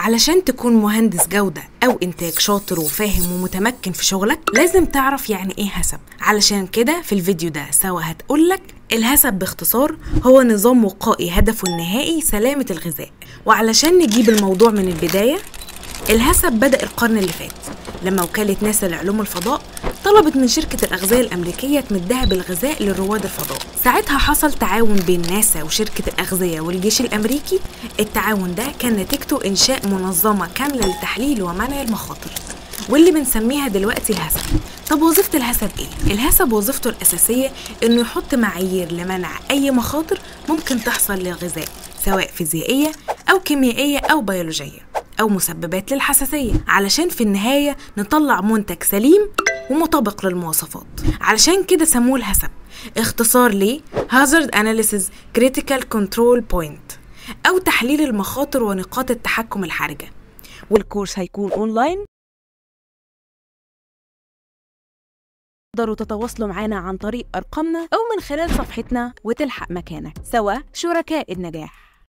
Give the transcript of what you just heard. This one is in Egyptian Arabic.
علشان تكون مهندس جودة أو إنتاج شاطر وفاهم ومتمكن في شغلك لازم تعرف يعني إيه هسب علشان كده في الفيديو ده سوا هتقولك الهسب باختصار هو نظام وقائي هدفه النهائي سلامة الغذاء وعلشان نجيب الموضوع من البداية الهسب بدأ القرن اللي فات لما وكالة ناسا لعلوم الفضاء طلبت من شركة الأغذية الأمريكية تمدها بالغذاء لرواد الفضاء ساعتها حصل تعاون بين ناسا وشركة الأغذية والجيش الأمريكي التعاون ده كان نتيجته إنشاء منظمة كاملة لتحليل ومنع المخاطر واللي بنسميها دلوقتي الهسب طب وظيفة الهسب ايه؟ الهسب وظيفته الأساسية إنه يحط معايير لمنع أي مخاطر ممكن تحصل للغذاء سواء فيزيائية أو كيميائية أو بيولوجية أو مسببات للحساسية علشان في النهاية نطلع منتج سليم ومطابق للمواصفات علشان كده سموه الهسب اختصار ليه Hazard Analysis Critical Control Point أو تحليل المخاطر ونقاط التحكم الحرجة والكورس هيكون أونلاين تقدروا تتواصلوا معنا عن طريق أرقامنا أو من خلال صفحتنا وتلحق مكانك سوا شركاء النجاح